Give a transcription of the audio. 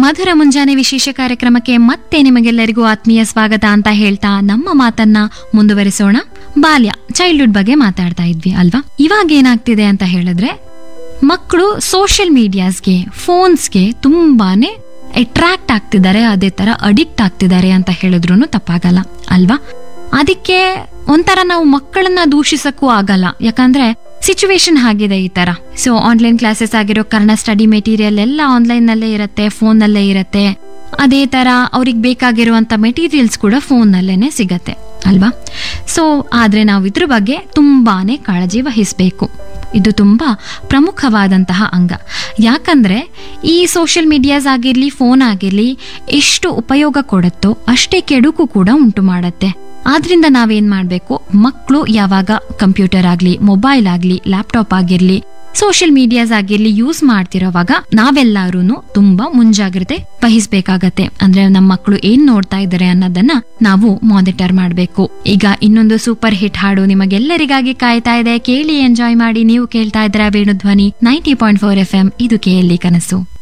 ಮಧುರ ಮುಂಜಾನೆ ವಿಶೇಷ ಕಾರ್ಯಕ್ರಮಕ್ಕೆ ಮತ್ತೆ ನಿಮಗೆಲ್ಲರಿಗೂ ಆತ್ಮೀಯ ಸ್ವಾಗತ ಅಂತ ಹೇಳ್ತಾ ನಮ್ಮ ಮಾತನ್ನ ಮುಂದುವರಿಸೋಣ ಬಾಲ್ಯ ಚೈಲ್ಡ್ಹುಡ್ ಬಗ್ಗೆ ಮಾತಾಡ್ತಾ ಇದ್ವಿ ಅಲ್ವಾ ಇವಾಗ ಏನಾಗ್ತಿದೆ ಅಂತ ಹೇಳಿದ್ರೆ ಮಕ್ಕಳು ಸೋಷಿಯಲ್ ಮೀಡಿಯಾಸ್ಗೆ ಫೋನ್ಸ್ಗೆ ತುಂಬಾನೇ ಅಟ್ರಾಕ್ಟ್ ಆಗ್ತಿದ್ದಾರೆ ಅದೇ ತರ ಅಡಿಕ್ಟ್ ಆಗ್ತಿದ್ದಾರೆ ಅಂತ ಹೇಳಿದ್ರು ತಪ್ಪಾಗಲ್ಲ ಅಲ್ವಾ ಅದಕ್ಕೆ ಒಂಥರ ನಾವು ಮಕ್ಕಳನ್ನ ದೂಷಿಸಕ್ಕೂ ಆಗಲ್ಲ ಯಾಕಂದ್ರೆ ಸಿಚುವೇಶನ್ ಆಗಿದೆ ಈ ತರ ಸೊ ಆನ್ಲೈನ್ ಕ್ಲಾಸಸ್ ಆಗಿರೋ ಕಾರಣ ಸ್ಟಡಿ ಮೆಟೀರಿಯಲ್ ಎಲ್ಲ ಆನ್ಲೈನ್ ನಲ್ಲೇ ಇರುತ್ತೆ ಫೋನ್ ನಲ್ಲೇ ಇರುತ್ತೆ ಅದೇ ತರ ಅವ್ರಿಗೆ ಬೇಕಾಗಿರುವಂತ ಮೆಟೀರಿಯಲ್ಸ್ ಕೂಡ ಫೋನ್ ನಲ್ಲೇನೆ ಸಿಗತ್ತೆ ಅಲ್ವಾ ಸೊ ಆದ್ರೆ ನಾವು ಇದ್ರ ಬಗ್ಗೆ ತುಂಬಾನೇ ಕಾಳಜಿ ವಹಿಸಬೇಕು ಇದು ತುಂಬಾ ಪ್ರಮುಖವಾದಂತಹ ಅಂಗ ಯಾಕಂದ್ರೆ ಈ ಸೋಷಿಯಲ್ ಮೀಡಿಯಾಸ್ ಆಗಿರ್ಲಿ ಫೋನ್ ಆಗಿರ್ಲಿ ಎಷ್ಟು ಉಪಯೋಗ ಕೊಡುತ್ತೋ ಅಷ್ಟೇ ಕೆಡುಕು ಕೂಡ ಉಂಟು ಮಾಡತ್ತೆ ಆದ್ರಿಂದ ನಾವೇನ್ ಮಾಡ್ಬೇಕು ಮಕ್ಕಳು ಯಾವಾಗ ಕಂಪ್ಯೂಟರ್ ಆಗ್ಲಿ ಮೊಬೈಲ್ ಆಗ್ಲಿ ಲ್ಯಾಪ್ಟಾಪ್ ಆಗಿರ್ಲಿ ಸೋಷಿಯಲ್ ಮೀಡಿಯಾಸ್ ಆಗಿರ್ಲಿ ಯೂಸ್ ಮಾಡ್ತಿರೋವಾಗ ನಾವೆಲ್ಲರೂ ತುಂಬಾ ಮುಂಜಾಗ್ರತೆ ವಹಿಸ್ಬೇಕಾಗತ್ತೆ ಅಂದ್ರೆ ನಮ್ಮ ಮಕ್ಕಳು ಏನ್ ನೋಡ್ತಾ ಇದ್ದಾರೆ ಅನ್ನೋದನ್ನ ನಾವು ಮಾನಿಟರ್ ಮಾಡ್ಬೇಕು ಈಗ ಇನ್ನೊಂದು ಸೂಪರ್ ಹಿಟ್ ಹಾಡು ನಿಮಗೆಲ್ಲರಿಗಾಗಿ ಕಾಯ್ತಾ ಇದೆ ಕೇಳಿ ಎಂಜಾಯ್ ಮಾಡಿ ನೀವು ಕೇಳ್ತಾ ಇದ್ದೀರಾ Venudhwani ninety point four F M ಇದು ಕೇಳಿ ಕನಸು